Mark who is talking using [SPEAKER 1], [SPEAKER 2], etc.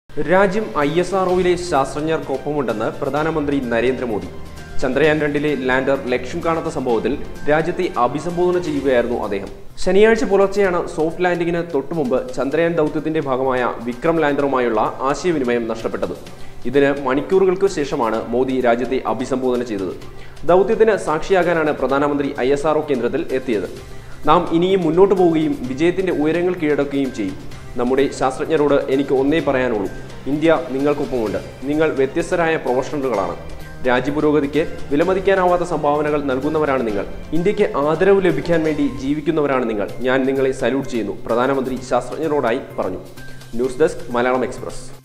[SPEAKER 1] രാജ്യം I S ആർഒയിലെ ശാസ്ത്രജ്ഞർക്കൊപ്പമുണ്ടെന്ന് പ്രധാനമന്ത്രി നരേന്ദ്രമോദി ചന്ദ്രയാൻ രണ്ടിലെ ലാൻഡർ ലക്ഷ്യം കാണാത്ത സംഭവത്തിൽ രാജ്യത്തെ അഭിസംബോധന ചെയ്യുകയായിരുന്നു അദ്ദേഹം ശനിയാഴ്ച പുലർച്ചെയാണ് സോഫ്റ്റ് ലാൻഡിങ്ങിന് തൊട്ടുമുമ്പ് ചന്ദ്രയാൻ ദൗത്യത്തിന്റെ ഭാഗമായ വിക്രം ലാൻഡറുമായുള്ള ആശയവിനിമയം നഷ്ടപ്പെട്ടത് ഇതിന് മണിക്കൂറുകൾക്ക് ശേഷമാണ് മോദി രാജ്യത്തെ അഭിസംബോധന ചെയ്തത് ദൗത്യത്തിന് സാക്ഷിയാകാനാണ് പ്രധാനമന്ത്രി ഐ കേന്ദ്രത്തിൽ എത്തിയത് നാം ഇനിയും മുന്നോട്ട് പോവുകയും വിജയത്തിന്റെ ഉയരങ്ങൾ കീഴടക്കുകയും ചെയ്യും നമ്മുടെ ശാസ്ത്രജ്ഞരോട് എനിക്ക് ഒന്നേ പറയാനുള്ളൂ ഇന്ത്യ നിങ്ങൾക്കൊപ്പമുണ്ട് നിങ്ങൾ വ്യത്യസ്തരായ പ്രൊഫഷണലുകളാണ് രാജ്യപുരോഗതിക്ക് വിലമതിക്കാനാവാത്ത സംഭാവനകൾ നൽകുന്നവരാണ് നിങ്ങൾ ഇന്ത്യക്ക് ആദരവ് ലഭിക്കാൻ വേണ്ടി ജീവിക്കുന്നവരാണ് നിങ്ങൾ ഞാൻ നിങ്ങളെ സല്യൂട്ട് ചെയ്യുന്നു പ്രധാനമന്ത്രി ശാസ്ത്രജ്ഞരോടായി പറഞ്ഞു ന്യൂസ് ഡെസ്ക് മലയാളം എക്സ്പ്രസ്